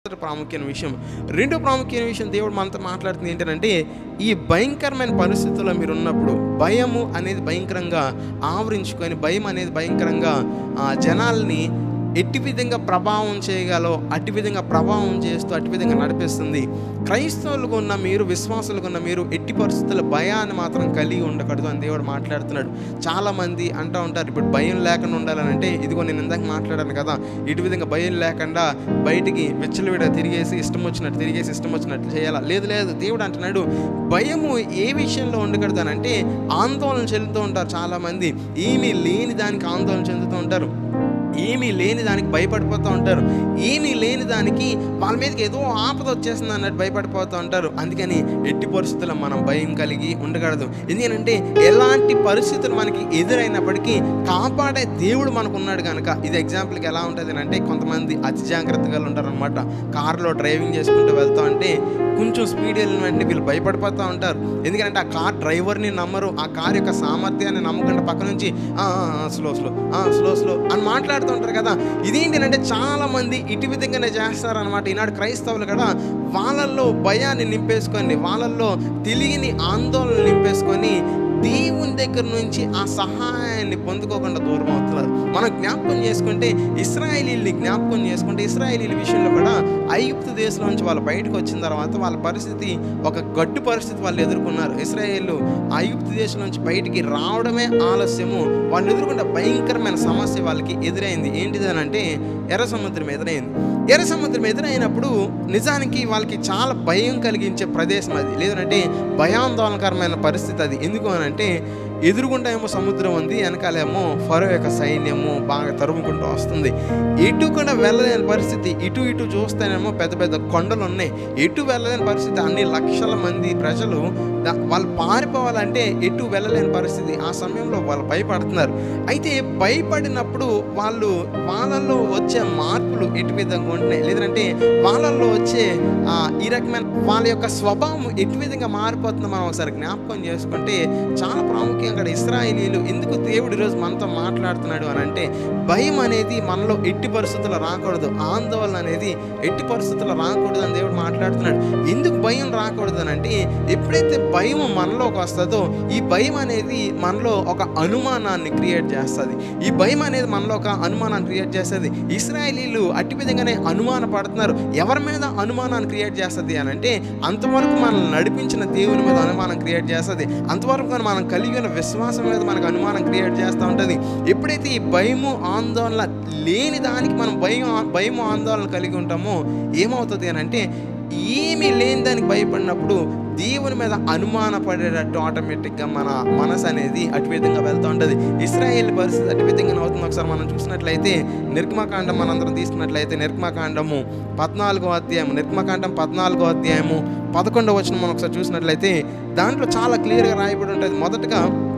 మొదటి ప్రాముఖ్యమైన విషయం రెండో ప్రాముఖ్యమైన విషయం దేవుడు మనతో మాట్లాడుతుంది ఏంటంటే ఈ భయంకరమైన పరిస్థితుల్లో మీరు ఉన్నప్పుడు భయము అనేది భయంకరంగా ఆవరించుకొని భయం అనేది భయంకరంగా ఆ, జనాల్ని ఎట్టి విధంగా ప్రభావం చేయగలో అట్టి విధంగా ప్రభావం చేస్తూ అట్టి విధంగా నడిపిస్తుంది క్రైస్తవులకు ఉన్న మీరు విశ్వాసులకు ఉన్న మీరు ఎట్టి పరిస్థితుల భయాన్ని మాత్రం కలిగి ఉండకూడదు అని దేవుడు మాట్లాడుతున్నాడు చాలామంది అంటూ ఉంటారు ఇప్పుడు భయం లేకుండా ఉండాలని అంటే ఇదిగో నేను ఇందాక మాట్లాడాను కదా ఇటు విధంగా భయం లేకుండా బయటికి విచ్చలవిడ తిరిగేసి ఇష్టం వచ్చినట్టు తిరిగేసి ఇష్టం వచ్చినట్టు చేయాలా లేదు లేదు దేవుడు అంటున్నాడు భయము ఏ విషయంలో ఉండకూడదు అని అంటే ఆందోళన చెందుతూ ఉంటారు చాలామంది ఏమీ లేని దానికి ఆందోళన చెందుతూ ఉంటారు ఏమీ లేని దానికి భయపడిపోతూ ఉంటారు ఏమీ లేని దానికి వాళ్ళ మీదకి ఏదో ఆపద వచ్చేస్తుంది అన్నట్టు భయపడిపోతూ ఉంటారు అందుకని ఎట్టి పరిస్థితుల్లో మనం భయం కలిగి ఉండకూడదు ఎందుకంటే ఎలాంటి పరిస్థితులు మనకి ఎదురైనప్పటికీ కాపాడే దేవుడు మనకు ఉన్నాడు కనుక ఇది ఎగ్జాంపుల్కి ఎలా ఉంటుంది అంటే కొంతమంది అతి జాగ్రత్తగా ఉంటారనమాట కారులో డ్రైవింగ్ చేసుకుంటూ వెళ్తా ఉంటే కొంచెం స్పీడ్ వెళ్ళిన వెంటనే వీళ్ళు భయపడిపోతూ ఉంటారు ఎందుకంటే ఆ కార్ డ్రైవర్ని నమ్మరు ఆ కార్ యొక్క సామర్థ్యాన్ని నమ్మకుండా పక్క నుంచి స్లో స్లో స్లో స్లో అని మాట్లాడుతూ ఉంటారు కదా ఇదేంటి అంటే చాలా మంది ఇటు విధంగానే చేస్తారనమాట ఈనాడు క్రైస్తవులు కూడా వాళ్ళల్లో భయాన్ని నింపేసుకొని వాళ్ళల్లో తెలియని ఆందోళన నింపేసుకొని దేవుని దగ్గర నుంచి ఆ సహాయాన్ని పొందుకోకుండా దూరం అవుతున్నారు మనం జ్ఞాపకం చేసుకుంటే ఇస్రాయేలీల్ని జ్ఞాపకం చేసుకుంటే ఇస్రాయేలీల విషయంలో కూడా ఐగుప్తు దేశం నుంచి వాళ్ళు బయటకు వచ్చిన తర్వాత వాళ్ళ పరిస్థితి ఒక గడ్డు పరిస్థితి వాళ్ళు ఎదుర్కొన్నారు ఇస్రాయేళ్ళు ఐగుప్తు దేశం నుంచి బయటికి రావడమే ఆలస్యము వాళ్ళు ఎదుర్కొన్న భయంకరమైన సమస్య వాళ్ళకి ఎదురైంది ఏంటిది అని అంటే ఎర్ర సముద్రం ఎదురైంది ఎర్ర సముద్రం ఎదురైనప్పుడు నిజానికి వాళ్ళకి చాలా భయం కలిగించే ప్రదేశం అది లేదంటే భయాందోళనకరమైన పరిస్థితి అది ఎందుకు అని అంటే ఎదురుగుండా ఏమో సముద్రం ఉంది వెనకాలేమో ఫరో యొక్క సైన్యము బాగా తరుముకుంటూ వస్తుంది ఎటు కూడా వెళ్ళలేని పరిస్థితి ఇటు ఇటు చూస్తేనేమో పెద్ద పెద్ద కొండలు ఉన్నాయి ఎటు వెళ్ళలేని పరిస్థితి అన్ని లక్షల మంది ప్రజలు దా- వాళ్ళు పారిపోవాలంటే ఎటు వెళ్ళలేని పరిస్థితి ఆ సమయంలో వాళ్ళు భయపడుతున్నారు అయితే భయపడినప్పుడు వాళ్ళు వాళ్ళల్లో వచ్చే మార్పులు ఎటు విధంగా ఉంటున్నాయి లేదంటే వాళ్ళల్లో వచ్చే ఆ, ఈ రకమైన వాళ్ళ యొక్క స్వభావం ఎటు విధంగా మారిపోతుందో మనం ఒకసారి జ్ఞాపకం చేసుకుంటే చాలా ప్రాముఖ్యంగా ఇక్కడ ఇస్రాయేలీలు ఎందుకు దేవుడు ఈరోజు మనతో మాట్లాడుతున్నాడు అని అంటే భయం అనేది మనలో ఎట్టి పరిస్థితుల్లో రాకూడదు ఆందోళన అనేది ఎట్టి పరిస్థితుల్లో రాకూడదు అని దేవుడు మాట్లాడుతున్నాడు ఎందుకు భయం రాకూడదు అని అంటే ఎప్పుడైతే భయం మనలోకి వస్తుందో ఈ భయం అనేది మనలో ఒక అనుమానాన్ని క్రియేట్ చేస్తుంది ఈ భయం అనేది మనలో ఒక అనుమానాన్ని క్రియేట్ చేస్తుంది ఇస్రాయేలీలు అట్టి విధంగానే అనుమాన పడుతున్నారు ఎవరి మీద అనుమానాన్ని క్రియేట్ చేస్తుంది అని అంటే అంతవరకు మనల్ని నడిపించిన దేవుని మీద అనుమానం క్రియేట్ చేస్తుంది అంతవరకు మనం కలిగి ఉన్న విశ్వాసం మీద మనకు అనుమానం క్రియేట్ చేస్తూ ఉంటుంది ఎప్పుడైతే ఈ భయము ఆందోళన లేని దానికి మనం భయం భయము ఆందోళన కలిగి ఉంటామో ఏమవుతుంది అని అంటే ఏమీ లేని దానికి భయపడినప్పుడు దేవుని మీద అనుమాన పడేటట్టు ఆటోమేటిక్గా మన మనసు అనేది అటు విధంగా వెళ్తూ ఉంటుంది ఇస్రాయేల్ పరిస్థితి అటు విధంగా అవుతుంది ఒకసారి మనం చూసినట్లయితే నిర్గమకాండం మనందరం తీసుకున్నట్లయితే నిర్గమకాండము పద్నాలుగో అధ్యాయము నిర్గమకాండం పద్నాలుగో అధ్యాయము పదకొండవ వచనం మనం ఒకసారి చూసినట్లయితే దాంట్లో చాలా క్లియర్గా రాయబడి ఉంటుంది మొదటగా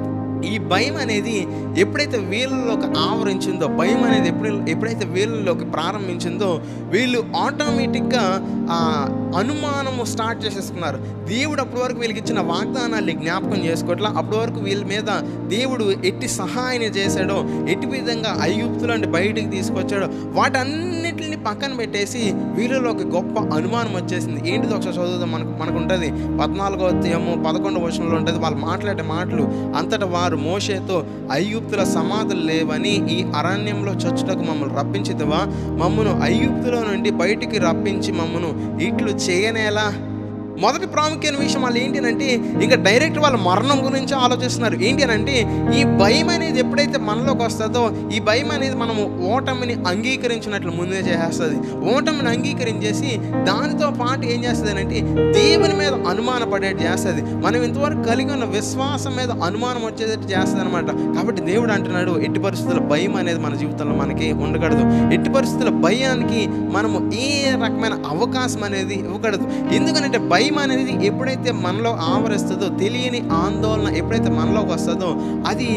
ఈ భయం అనేది ఎప్పుడైతే వీళ్ళలోకి ఆవరించిందో భయం అనేది ఎప్పుడు ఎప్పుడైతే వీళ్ళలోకి ప్రారంభించిందో వీళ్ళు ఆటోమేటిక్గా ఆ అనుమానము స్టార్ట్ చేసేసుకున్నారు దేవుడు అప్పటి వరకు వీళ్ళకి ఇచ్చిన వాగ్దానాన్ని జ్ఞాపకం చేసుకోవట్లా అప్పటి వరకు వీళ్ళ మీద దేవుడు ఎట్టి సహాయం చేశాడో ఎట్టి విధంగా అయ్యుప్తులు అంటే బయటికి తీసుకొచ్చాడో వాటన్నిటిని పక్కన పెట్టేసి వీళ్ళలో ఒక గొప్ప అనుమానం వచ్చేసింది ఏంటిది ఒకసారి చదువుదాం మనకు మనకు ఉంటుంది పద్నాలుగో అధ్యాయము పదకొండవ వచనంలో ఉంటుంది వాళ్ళు మాట్లాడే మాటలు అంతటా వారు మోషేతో అయ్యుప్తుల సమాధులు లేవని ఈ అరణ్యంలో చచ్చుటకు మమ్మల్ని రప్పించితవా మమ్మను అయ్యుప్తులో నుండి బయటికి రప్పించి మమ్మను ఇట్లు చేయనేలా మొదటి ప్రాముఖ్యమైన విషయం వాళ్ళు ఏంటి అంటే ఇంకా డైరెక్ట్ వాళ్ళ మరణం గురించి ఆలోచిస్తున్నారు ఏంటి అని అంటే ఈ భయం అనేది ఎప్పుడైతే మనలోకి వస్తుందో ఈ భయం అనేది మనము ఓటమిని అంగీకరించినట్లు ముందే చేసేస్తుంది ఓటమిని అంగీకరించేసి దానితో పాటు ఏం చేస్తుంది అంటే దేవుని మీద అనుమాన పడేట్టు చేస్తుంది మనం ఇంతవరకు కలిగి ఉన్న విశ్వాసం మీద అనుమానం వచ్చేటట్టు చేస్తుంది అనమాట కాబట్టి దేవుడు అంటున్నాడు ఎట్టి పరిస్థితుల భయం అనేది మన జీవితంలో మనకి ఉండకూడదు ఎట్టి పరిస్థితుల భయానికి మనము ఏ రకమైన అవకాశం అనేది ఇవ్వకూడదు ఎందుకంటే భయం అనేది ఎప్పుడైతే మనలో ఆవరిస్తుందో తెలియని ఆందోళన ఎప్పుడైతే మనలోకి వస్తుందో అది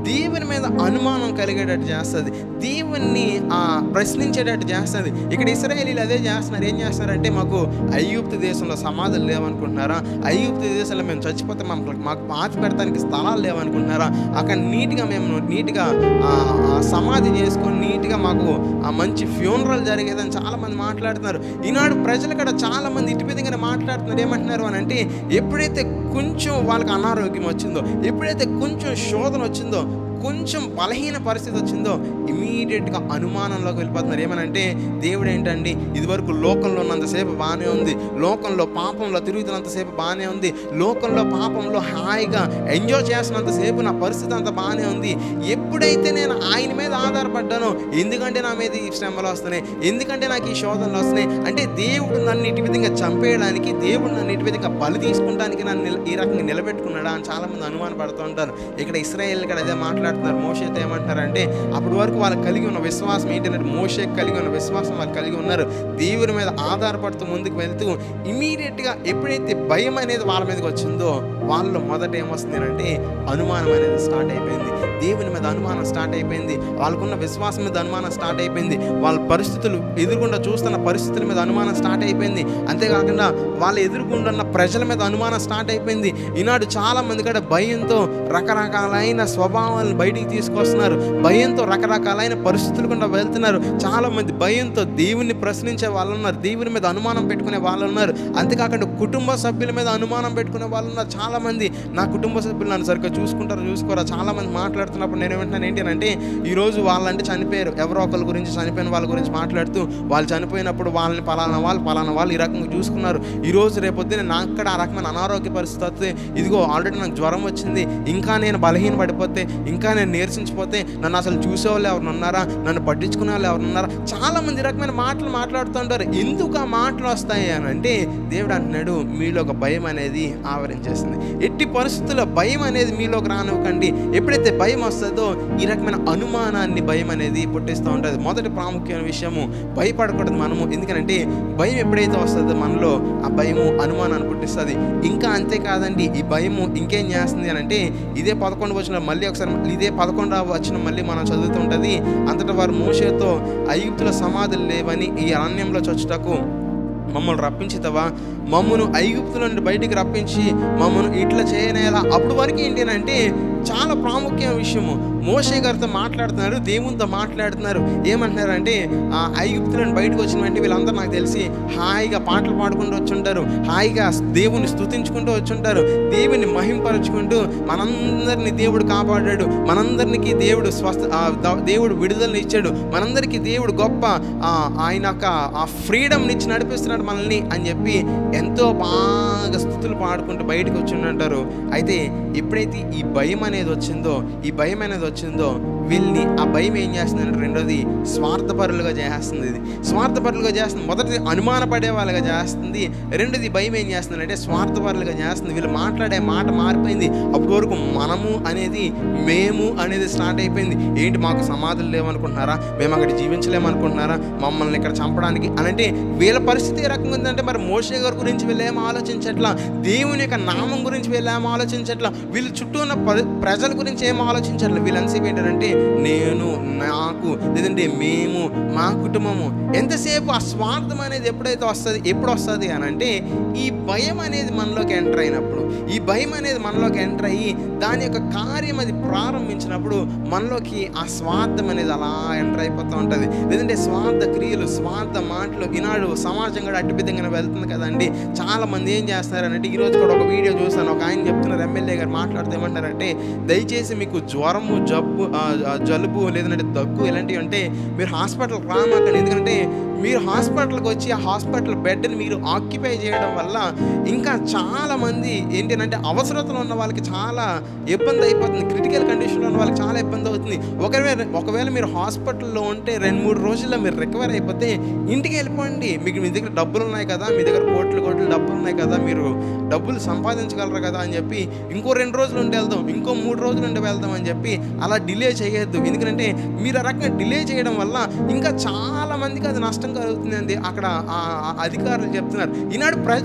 దేవుని మీద అనుమానం కలిగేటట్టు చేస్తుంది దేవుణ్ణి ఆ, ప్రశ్నించేటట్టు చేస్తుంది ఇక్కడ ఇస్రాయేలీలు అదే చేస్తున్నారు ఏం చేస్తున్నారంటే మాకు అయ్యూప్తు దేశంలో సమాధులు లేవనుకుంటున్నారా అయ్యూప్తు దేశంలో మేము చచ్చిపోతే మాకు మాకు పాతి పెడతానికి స్థలాలు లేవనుకుంటున్నారా అక్కడ నీట్గా మేము నీట్గా ఆ, ఆ సమాధి చేసుకొని నీట్గా మాకు ఆ మంచి ఫ్యూనరల్ జరిగేదని చాలా మంది మాట్లాడుతున్నారు ఈనాడు ప్రజలు కూడా చాలా మంది ఇటు విధంగానే మాట్లాడుతున్నారు ఏమంటున్నారు అని అంటే ఎప్పుడైతే కొంచెం వాళ్ళకి అనారోగ్యం వచ్చిందో ఎప్పుడైతే కొంచెం శోధన వచ్చిందో కొంచెం బలహీన పరిస్థితి వచ్చిందో ఇమీడియట్గా అనుమానంలోకి వెళ్ళిపోతున్నారు ఏమనంటే దేవుడు ఏంటండి ఇదివరకు లోకంలో ఉన్నంతసేపు బాగానే ఉంది లోకంలో పాపంలో తిరుగుతున్నంతసేపు బాగానే ఉంది లోకంలో పాపంలో హాయిగా ఎంజాయ్ చేస్తున్నంతసేపు నా పరిస్థితి అంతా బాగానే ఉంది ఎప్పుడైతే నేను ఆయన మీద ఆధారపడ్డానో ఎందుకంటే నా మీద ఈ శ్రమలు వస్తున్నాయి ఎందుకంటే నాకు ఈ శోధనలు వస్తున్నాయి అంటే దేవుడు నన్ను ఇటు విధంగా చంపేయడానికి దేవుడు నన్ను ఇటు విధంగా బలి తీసుకుంటానికి నన్ను నిల- ఈ రకంగా నిలబెట్టుకున్నాడా అని చాలా మంది అనుమాన పడుతూ ఉంటారు ఇక్కడ ఇస్రాయేల్ కూడా అదే మాట్లాడుతున్నారు మోషేతో ఏమంటారంటే అప్పటి వరకు వాళ్ళకి కలిగి ఉన్న విశ్వాసం ఏంటంటే మోషే కలిగి ఉన్న విశ్వాసం వాళ్ళు కలిగి ఉన్నారు దేవుని మీద ఆధారపడుతూ ముందుకు వెళ్తూ ఇమీడియట్గా ఎప్పుడైతే భయం అనేది వాళ్ళ మీదకి వచ్చిందో వాళ్ళలో మొదట ఏమొస్తుంది అంటే అనుమానం అనేది స్టార్ట్ అయిపోయింది దేవుని మీద అనుమానం స్టార్ట్ అయిపోయింది వాళ్ళకున్న విశ్వాసం మీద అనుమానం స్టార్ట్ అయిపోయింది వాళ్ళ పరిస్థితులు ఎదురుగుండా చూస్తున్న పరిస్థితుల మీద అనుమానం స్టార్ట్ అయిపోయింది అంతేకాకుండా వాళ్ళు ఎదురుగుండున్న ప్రజల మీద అనుమానం స్టార్ట్ అయిపోయింది ఈనాడు చాలా మంది కూడా భయంతో రకరకాలైన స్వభావాలను బయటికి తీసుకొస్తున్నారు భయంతో రకరకాలైన పరిస్థితులు గుండా వెళ్తున్నారు చాలా మంది భయంతో దేవుణ్ణి ప్రశ్నించే వాళ్ళు ఉన్నారు దేవుని మీద అనుమానం పెట్టుకునే వాళ్ళు ఉన్నారు అంతేకాకుండా కుటుంబ సభ్యుల మీద అనుమానం పెట్టుకునే వాళ్ళు ఉన్నారు చాలా మంది నా కుటుంబ సభ్యులు నన్ను సరిగ్గా చూసుకుంటారు చూసుకోరా చాలా మంది మాట్లాడుతున్నప్పుడు నేను ఏమంటున్నాను ఏంటి అని అంటే ఈరోజు వాళ్ళంటే చనిపోయారు ఎవరో ఒకరి గురించి చనిపోయిన వాళ్ళ గురించి మాట్లాడుతూ వాళ్ళు చనిపోయినప్పుడు వాళ్ళని పలానా వాళ్ళు పలానా వాళ్ళు ఈ రకంగా చూసుకున్నారు ఈ రోజు రేపొద్దున నాకు కూడా ఆ రకమైన అనారోగ్య పరిస్థితి వస్తే ఇదిగో ఆల్రెడీ నాకు జ్వరం వచ్చింది ఇంకా నేను బలహీన పడిపోతే ఇంకా నేను నీరసించిపోతే నన్ను అసలు చూసేవాళ్ళు ఎవరు ఉన్నారా నన్ను పట్టించుకునే వాళ్ళు ఎవరు ఉన్నారా చాలా మంది ఈ రకమైన మాటలు మాట్లాడుతుంటారు ఎందుకు ఆ మాటలు వస్తాయి అని అంటే దేవుడు అంటున్నాడు మీలో ఒక భయం అనేది ఆవరించేస్తుంది ఎట్టి పరిస్థితుల్లో భయం అనేది మీలోకి రానివ్వకండి ఎప్పుడైతే భయం వస్తుందో ఈ రకమైన అనుమానాన్ని భయం అనేది పుట్టిస్తూ ఉంటుంది మొదటి ప్రాముఖ్యమైన విషయము భయపడకూడదు మనము ఎందుకంటే భయం ఎప్పుడైతే వస్తుందో మనలో ఆ భయము అనుమానాన్ని పుట్టిస్తుంది ఇంకా అంతేకాదండి ఈ భయము ఇంకేం చేస్తుంది అని అంటే ఇదే పదకొండు వచ్చిన మళ్ళీ ఒకసారి ఇదే పదకొండవ వచ్చిన మళ్ళీ మనం చదువుతుంటుంది అంతటా వారు మోషేతో ఐగుప్తుల సమాధులు లేవని ఈ అరణ్యంలో చొచ్చుటకు మమ్మల్ని రప్పించుతావా మమ్మను ఐగుప్తుల నుండి బయటికి రప్పించి మమ్మను ఇట్లా చేయనేలా అప్పుడు వరకు ఏంటి అని అంటే చాలా ప్రాముఖ్యమైన విషయము మోషే గారితో మాట్లాడుతున్నారు దేవునితో మాట్లాడుతున్నారు ఏమంటున్నారంటే ఆ ఐగుప్తులను బయటకు వచ్చిన వెంటనే వీళ్ళందరూ నాకు తెలిసి హాయిగా పాటలు పాడుకుంటూ వచ్చుంటారు హాయిగా దేవుని స్తుతించుకుంటూ వచ్చుంటారు దేవుని మహింపరచుకుంటూ మనందరినీ దేవుడు కాపాడాడు మనందరికి దేవుడు స్వస్థ ఆ ద- దేవుడు విడుదలని ఇచ్చాడు మనందరికీ దేవుడు గొప్ప ఆ, ఆయన యొక్క ఆ ఫ్రీడమ్ని ఇచ్చి నడిపిస్తున్నాడు మనల్ని అని చెప్పి ఎంతో బాగా స్థుతులు పాడుకుంటూ బయటకు వచ్చిండంటారు అయితే ఎప్పుడైతే ఈ భయం అనేది వచ్చిందో ఈ భయం అనేది వచ్చిందో వీళ్ళని ఆ భయం ఏం చేస్తుందంటే రెండోది స్వార్థపరులుగా చేస్తుంది ఇది స్వార్థపరులుగా చేస్తుంది మొదటిది అనుమానపడే వాళ్ళగా చేస్తుంది రెండోది భయం ఏం చేస్తుంది అంటే స్వార్థపరులుగా చేస్తుంది వీళ్ళు మాట్లాడే మాట మారిపోయింది అప్పటి వరకు మనము అనేది మేము అనేది స్టార్ట్ అయిపోయింది ఏంటి మాకు సమాధులు లేవనుకుంటున్నారా మేము అక్కడ జీవించలేమనుకుంటున్నారా మమ్మల్ని ఇక్కడ చంపడానికి అని అంటే వీళ్ళ పరిస్థితి ఏ రకంగా ఉందంటే మరి మోషే గారి గురించి వీళ్ళు ఏం ఆలోచించట్లా దేవుని యొక్క నామం గురించి వీళ్ళు ఏం ఆలోచించట్లా వీళ్ళ చుట్టూ ఉన్న పరి- ప్రజల గురించి ఏం ఆలోచించట్లా వీళ్ళంతసేపు ఏంటంటే నేను నాకు లేదంటే మేము మా కుటుంబము ఎంతసేపు ఆ స్వార్థం అనేది ఎప్పుడైతే వస్తుంది ఎప్పుడు వస్తుంది అని అంటే ఈ భయం అనేది మనలోకి ఎంటర్ అయినప్పుడు ఈ భయం అనేది మనలోకి ఎంటర్ అయ్యి దాని యొక్క కార్యం అది ప్రారంభించినప్పుడు మనలోకి ఆ స్వార్థం అనేది అలా ఎంటర్ అయిపోతూ ఉంటుంది లేదంటే స్వార్థ క్రియలు స్వార్థ మాటలు ఈనాడు సమాజం కూడా అట్టి విధంగా వెళ్తుంది కదండి చాలా మంది ఏం చేస్తున్నారంటే ఈరోజు కూడా ఒక వీడియో చూసాను ఒక ఆయన చెప్తున్నారు ఎమ్మెల్యే గారు మాట్లాడితే ఏమంటారంటే దయచేసి మీకు జ్వరము జబ్బు ఆ, ఆ, జలుబు లేదంటే దగ్గు ఇలాంటివి ఉంటే మీరు హాస్పిటల్కి రామాకండి ఎందుకంటే మీరు హాస్పిటల్కి వచ్చి ఆ హాస్పిటల్ బెడ్ని మీరు ఆక్యుపై చేయడం వల్ల ఇంకా చాలా మంది ఏంటి అంటే అవసరతలు ఉన్న వాళ్ళకి చాలా ఇబ్బంది అయిపోతుంది క్రిటికల్ కండిషన్లో ఉన్న వాళ్ళకి చాలా ఇబ్బంది అవుతుంది ఒకవేళ ఒకవేళ మీరు హాస్పిటల్లో ఉంటే రెండు మూడు రోజుల్లో మీరు రికవర్ అయిపోతే ఇంటికి వెళ్ళిపోండి మీకు మీ దగ్గర డబ్బులు ఉన్నాయి కదా మీ దగ్గర కోట్లు కోట్లు డబ్బులు ఉన్నాయి కదా మీరు డబ్బులు సంపాదించగలరు కదా అని చెప్పి ఇంకో రెండు రోజులు ఉండి వెళ్దాం ఇంకో మూడు రోజులు ఉండి వెళ్దాం అని చెప్పి అలా డిలే చేయొద్దు ఎందుకంటే మీరు ఆ రకంగా డిలే చేయడం వల్ల ఇంకా చాలా మందికి అది నష్టం కలుగుతుందండి అక్కడ ఆ ఆ అధికారులు చెప్తున్నారు ఈనాడు ప్రజలు ఎట్టి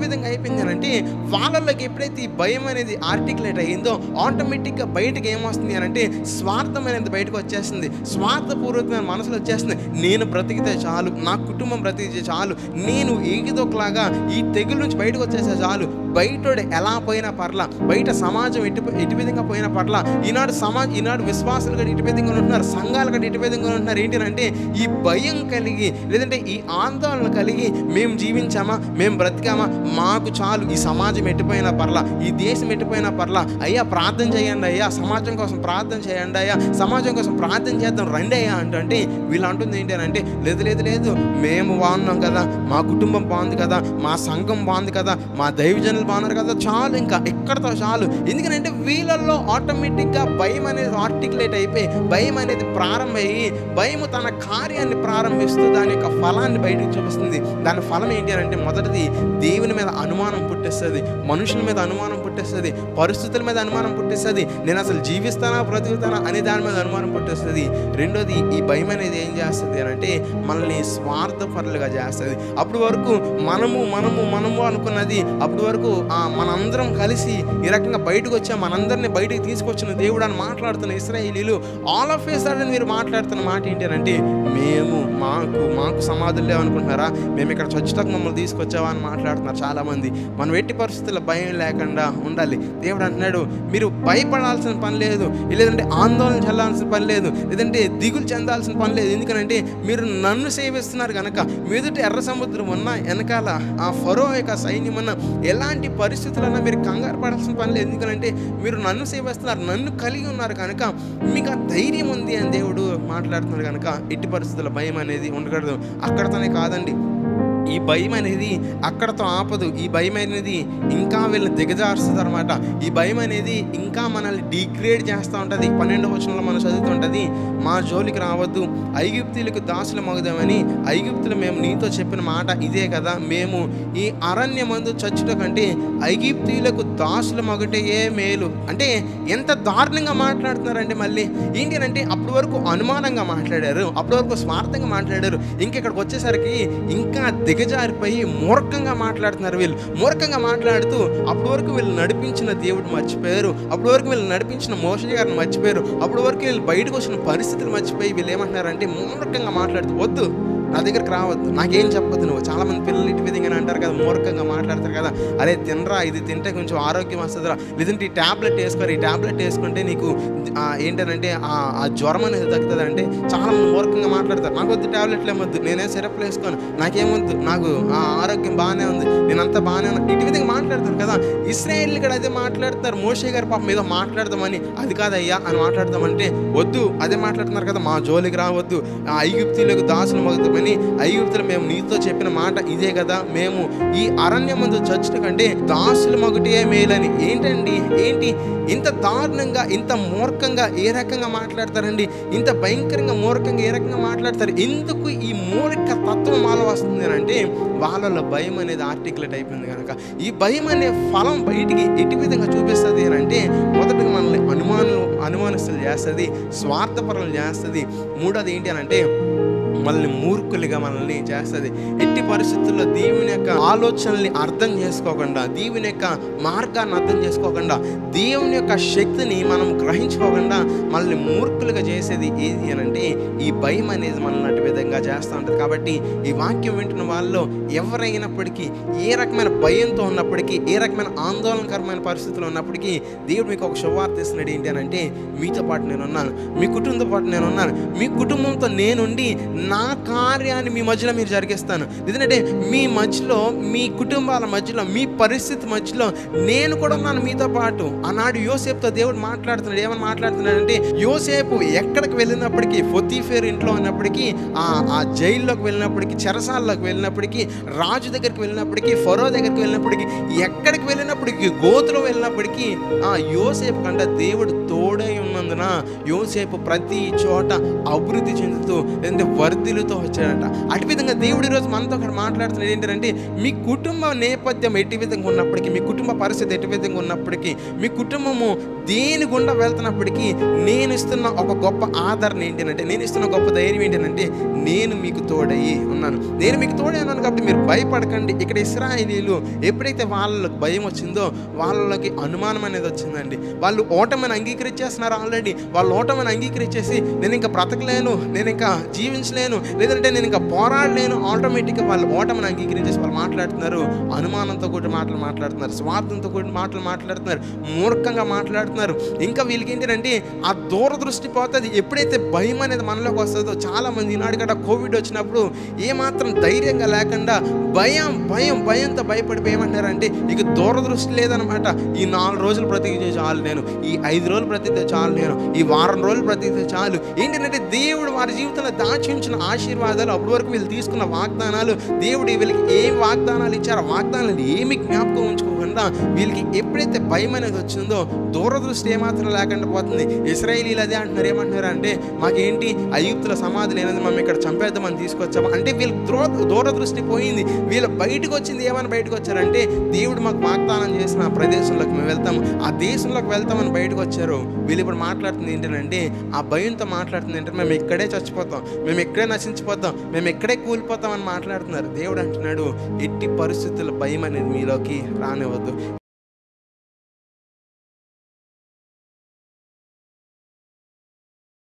విధంగా అయిపోయింది అని అంటే వాళ్ళలోకి ఎప్పుడైతే ఈ భయం అనేది ఆర్టికులేట్ అయ్యిందో ఆటోమేటిక్గా బయటకు ఏమొస్తుంది అని అంటే స్వార్థం అనేది బయటకు వచ్చేస్తుంది స్వార్థపూర్వకమైన మనసులో వచ్చేస్తుంది నేను బ్రతికితే చాలు నా కుటుంబం బ్రతికితే చాలు నేను ఏగిదొకలాగా ఈ తెగుల నుంచి బయటకు వచ్చేస్తే చాలు బయటోడు ఎలా పోయినా పర్లా బయట సమాజం ఎటు ఎటు విధంగా పోయినా పర్లా ఈనాడు సమాజ ఈనాడు విశ్వాసులు కూడా ఇటు విధంగా ఉంటున్నారు సంఘాలు కూడా ఇటు విధంగా ఉంటున్నారు ఏంటంటే ఈ భయం కలిగి లేదంటే ఈ ఆందోళన కలిగి మేము జీవించామా మేము బ్రతికామా మాకు చాలు ఈ సమాజం ఎట్టిపోయినా పర్లా ఈ దేశం ఎట్టిపోయినా పర్లా అయ్యా ప్రార్థన చేయండి అయ్యా సమాజం కోసం ప్రార్థన చేయండి అయ్యా సమాజం కోసం ప్రార్థన చేద్దాం రండి అయ్యా అంటే వీళ్ళు అంటుంది ఏంటి అని అంటే లేదు లేదు లేదు మేము బాగున్నాం కదా మా కుటుంబం బాగుంది కదా మా సంఘం బాగుంది కదా మా దైవజనులు బాగున్నారు కదా చాలు ఇంకా ఎక్కడితో చాలు ఎందుకంటే వీళ్ళల్లో ఆటోమేటిక్గా భయం అనేది ఆర్టికులేట్ అయిపోయి భయం అనేది ప్రారంభమయ్యి భయం తన కార్యాన్ని ప్రారంభిస్తూ దాని యొక్క ఫలాన్ని బయటకు చూపిస్తుంది దాని ఫలం ఏంటి అని అంటే మొదటిది దేవుని మీద అనుమానం పుట్టిస్తుంది మనుషుల మీద అనుమానం పుట్టిస్తుంది పరిస్థితుల మీద అనుమానం పుట్టిస్తుంది నేను అసలు జీవిస్తానా బ్రతుకుతానా అనే దాని మీద అనుమానం పుట్టిస్తుంది రెండోది ఈ భయం అనేది ఏం చేస్తుంది అని అంటే మనల్ని స్వార్థపరులుగా చేస్తుంది అప్పటి వరకు మనము మనము మనము అనుకున్నది అప్పటి వరకు ఆ, మనందరం కలిసి ఈ రకంగా బయటకు వచ్చా మనందరిని బయటకు తీసుకొచ్చిన దేవుడు అని మాట్లాడుతున్న ఇస్రాయేలీలు ఆల్ ఆఫ్ ఏ సడన్ మీరు మాట్లాడుతున్న మాట ఏంటి అని అంటే మేము మాకు మాకు సమాధులు లేవనుకుంటున్నారా మేము ఇక్కడ చచ్చుటకు మమ్మల్ని తీసుకొచ్చావా అని మాట్లాడుతున్నారు చాలామంది మనం ఎట్టి పరిస్థితుల్లో భయం లేకుండా ఉండాలి దేవుడు అంటున్నాడు మీరు భయపడాల్సిన పని లేదు లేదంటే ఆందోళన చెందాల్సిన పని లేదు లేదంటే దిగులు చెందాల్సిన పని లేదు ఎందుకంటే మీరు నన్ను సేవిస్తున్నారు కనుక మీదుట ఎర్ర సముద్రం ఉన్న వెనకాల ఆ ఫరో యొక్క సైన్యం ఉన్న ఎలాంటి పరిస్థితులన్నా మీరు కంగారు పడాల్సిన పని లేదు ఎందుకంటే మీరు నన్ను సేవిస్తున్నారు నన్ను కలిగి ఉన్నారు కనుక మీకు ఆ ధైర్యం ఉంది అని దేవుడు మాట్లాడుతున్నాడు కనుక ఎట్టి పరిస్థితుల భయం అనేది ఉండకూడదు అక్కడతోనే కాదండి ఈ భయం అనేది అక్కడతో ఆపదు ఈ భయం అనేది ఇంకా వీళ్ళని దిగజారుస్తుంది అనమాట ఈ భయం అనేది ఇంకా మనల్ని డిగ్రేడ్ చేస్తూ ఉంటుంది పన్నెండు వచనంలో మనం చదువుతుంటుంది మా జోలికి రావద్దు ఐగుప్తులకు దాసులు మగుదామని ఐగుప్తులు మేము నీతో చెప్పిన మాట ఇదే కదా మేము ఈ అరణ్యమందు చచ్చుట కంటే ఐగుప్తీయులకు దాసులు మగటయే మేలు అంటే ఎంత దారుణంగా మాట్లాడుతున్నారండి మళ్ళీ ఏంటి అని అంటే అప్పటి వరకు అనుమానంగా మాట్లాడారు అప్పటి వరకు స్వార్థంగా మాట్లాడారు ఇంకెక్కడికి వచ్చేసరికి ఇంకా దిగజారిపోయి మూర్ఖంగా మాట్లాడుతున్నారు వీళ్ళు మూర్ఖంగా మాట్లాడుతూ అప్పటి వరకు వీళ్ళు నడిపించిన దేవుడు మర్చిపోయారు అప్పటి వరకు వీళ్ళు నడిపించిన మోషయ్య గారిని మర్చిపోయారు అప్పటి వరకు వీళ్ళు బయటకు వచ్చిన పరిస్థితులు మర్చిపోయి వీళ్ళు ఏమంటున్నారంటే మూర్ఖంగా మాట్లాడుతూ వద్దు నా దగ్గరికి రావద్దు నాకేం చెప్పొద్దు నువ్వు చాలా మంది పిల్లలు ఇటు విధంగా అంటారు కదా మూర్ఖంగా మాట్లాడతారు కదా అరే తినరా ఇది తింటే కొంచెం ఆరోగ్యం వస్తుందిరా లేదంటే ఈ ట్యాబ్లెట్ వేసుకోరు ఈ ట్యాబ్లెట్ వేసుకుంటే నీకు ఆ, ఏంటనంటే ఆ ఆ జ్వరం అనేది తగ్గుతుంది అంటే చాలా మంది మూర్ఖంగా మాట్లాడతారు నాకు వద్దు ట్యాబ్లెట్లు ఏమొద్దు నేనే సిరప్లు వేసుకోను నాకేమొద్దు నాకు ఆ ఆరోగ్యం బాగానే ఉంది నేనంతా బాగానే ఉన్నా ఇటు విధంగా మాట్లాడతారు కదా ఇస్రాయేల్ కూడా అదే మాట్లాడతారు మోషే గారి పాపం ఏదో మాట్లాడదామని అది కాదయ్యా అని మాట్లాడదామంటే వద్దు అదే మాట్లాడుతున్నారు కదా మా జోలికి రావద్దు ఆ ఐగుప్తులకు దాసులు మగుతామని ఐగుప్తులు మేము నీతో చెప్పిన మాట ఇదే కదా మేము ఈ అరణ్యం ముందు చచ్చిన కంటే దాసులు మగుటే మేలని ఏంటండి ఏంటి ఇంత దారుణంగా ఇంత మూర్ఖంగా ఏ రకంగా మాట్లాడతారండి ఇంత భయంకరంగా మూర్ఖంగా ఏ రకంగా మాట్లాడతారు ఎందుకు ఈ మూర్ఖ తత్వం మాలో వస్తుంది అని అంటే వాళ్ళలో భయం అనేది ఆర్టికులేట్ అయిపోయింది కనుక ఈ భయం అనే ఫలం బయటికి ఎటు విధంగా చూపిస్తుంది అని అంటే మొదటగా మనల్ని అనుమానులు అనుమానిస్తులు చేస్తుంది స్వార్థపరులు చేస్తుంది మూడోది ఏంటి అని అంటే మనల్ని మూర్ఖులుగా మనల్ని చేస్తుంది ఎట్టి పరిస్థితుల్లో దేవుని యొక్క ఆలోచనల్ని అర్థం చేసుకోకుండా దేవుని యొక్క మార్గాన్ని అర్థం చేసుకోకుండా దేవుని యొక్క శక్తిని మనం గ్రహించుకోకుండా మనల్ని మూర్ఖులుగా చేసేది ఏది అని అంటే ఈ భయం అనేది మనల్ని అటు విధంగా చేస్తూ ఉంటుంది కాబట్టి ఈ వాక్యం వింటున్న వాళ్ళలో ఎవరైనప్పటికీ ఏ రకమైన భయంతో ఉన్నప్పటికీ ఏ రకమైన ఆందోళనకరమైన పరిస్థితులు ఉన్నప్పటికీ దేవుడు మీకు ఒక శుభవార్త ఇస్తున్నాడు ఏంటి అని అంటే మీతో పాటు నేను ఉన్నాను మీ కుటుంబంతో పాటు నేను ఉన్నాను మీ కుటుంబంతో నేనుండి నా కార్యాన్ని మీ మధ్యలో మీరు జరిగిస్తాను ఎందుకంటే మీ మధ్యలో మీ కుటుంబాల మధ్యలో మీ పరిస్థితి మధ్యలో నేను కూడా ఉన్నాను మీతో పాటు ఆనాడు యోసేపుతో దేవుడు మాట్లాడుతున్నాడు ఏమని మాట్లాడుతున్నాడంటే యోసేపు ఎక్కడికి వెళ్ళినప్పటికీ ఫొతీఫేర్ ఇంట్లో ఉన్నప్పటికీ ఆ ఆ జైల్లోకి వెళ్ళినప్పటికీ చెరసాల్లోకి వెళ్ళినప్పటికీ రాజు దగ్గరికి వెళ్ళినప్పటికీ ఫరో దగ్గరికి వెళ్ళినప్పటికీ ఎక్కడికి వెళ్ళినప్పటికీ గోతులో వెళ్ళినప్పటికీ ఆ యోసేపు కంట దేవుడు తోడై ఉన్నందున యోసేపు ప్రతి చోట అభివృద్ధి చెందుతూ లేదంటే వర్ధిలుతో వచ్చాడట అటు విధంగా దేవుడు ఈరోజు మనతో అక్కడ మాట్లాడుతున్నాడు ఏంటంటే మీ కుటుంబ నేపథ్యం ఎట్టి విధంగా ఉన్నప్పటికీ మీ కుటుంబ పరిస్థితి ఎట్టి విధంగా ఉన్నప్పటికీ మీ కుటుంబము దేని గుండా వెళ్తున్నప్పటికీ నేను ఇస్తున్న ఒక గొప్ప ఆదరణ ఏంటంటే నేను ఇస్తున్న గొప్ప ధైర్యం ఏంటంటే నేను మీకు తోడయి ఉన్నాను నేను మీకు తోడై ఉన్నాను కాబట్టి మీరు భయపడకండి ఇక్కడ ఇస్రాయేలీలు ఎప్పుడైతే వాళ్ళకి భయం వచ్చిందో వాళ్ళకి అనుమానం అనేది వచ్చిందండి వాళ్ళు ఓటమిని అంగీకరించేస్తున్నారు ఆల్రెడీ వాళ్ళు ఓటమిని అంగీకరించేసి నేను ఇంకా బ్రతకలేను నేను ఇంకా జీవించలేను లేదంటే నేను ఇంకా పోరాడలేను ఆటోమేటిక్గా వాళ్ళు ఓటమిని అంగీకరించేసి వాళ్ళు మాట్లాడుతున్నారు అనుమానంతో కూడిన మాటలు మాట్లాడుతున్నారు స్వార్థంతో కూడిన మాటలు మాట్లాడుతున్నారు మూర్ఖంగా మాట్లాడుతున్నారు ఇంకా వీళ్ళకి ఏంటంటే ఆ దూరదృష్టి పోతుంది ఎప్పుడైతే భయం అనేది మనలోకి వస్తుందో చాలా మంది ఈనాడు కూడా కోవిడ్ వచ్చినప్పుడు ఏమాత్రం ధైర్యంగా లేకుండా భయం భయం భయంతో భయపడిపోయి ఏమంటారంటే ఇక దూరదృష్టి లేదనమాట ఈ నాలుగు రోజులు బ్రతికితే చాలు నేను ఈ ఐదు రోజులు బ్రతికితే చాలు నేను ఈ వారం రోజులు బ్రతికితే చాలు ఏంటంటే దేవుడు వారి జీవితంలో దాచి ఉంచిన ఆశీర్వాదాలు అప్పటి వరకు వీళ్ళు తీసుకున్న వాగ్దానాలు దేవుడు వీళ్ళకి ఏం వాగ్దానాలు ఇచ్చారో వాగ్దానాలు ఏమి జ్ఞాపకం ఉంచుకోకుండా వీళ్ళకి ఎప్పుడైతే భయం అనేది వచ్చిందో దూరదృష్టి ఏమాత్రం లేకుండా పోతుంది ఇస్రాయేలీలు అదే అంటున్నారు ఏమంటున్నారు అంటే మాకేంటి అయుక్తుల సమాధి లేనది మనం ఇక్కడ చంపేద్దామని తీసుకొచ్చాము అంటే వీళ్ళకి దూర దూరదృష్టి పోయింది వీళ్ళు బయటకు వచ్చింది ఏమని బయటకు వచ్చారంటే దేవుడు మాకు వాగ్దానం చేసిన ఆ ప్రదేశంలోకి మేము వెళ్తాము ఆ దేశంలోకి వెళ్తామని బయటకు వచ్చారు వీళ్ళు ఇప్పుడు మాట్లాడుతుంది ఏంటంటే ఆ భయంతో మాట్లాడుతుంది ఏంటంటే మేము ఇక్కడే చచ్చిపోతాం మేము ఇక్కడే నశించిపోతాం మేము ఇక్కడే కూలిపోతాం అని మాట్లాడుతున్నారు దేవుడు అంటున్నాడు ఎట్టి పరిస్థితుల భయం అనేది మీలోకి రానివ్వద్దు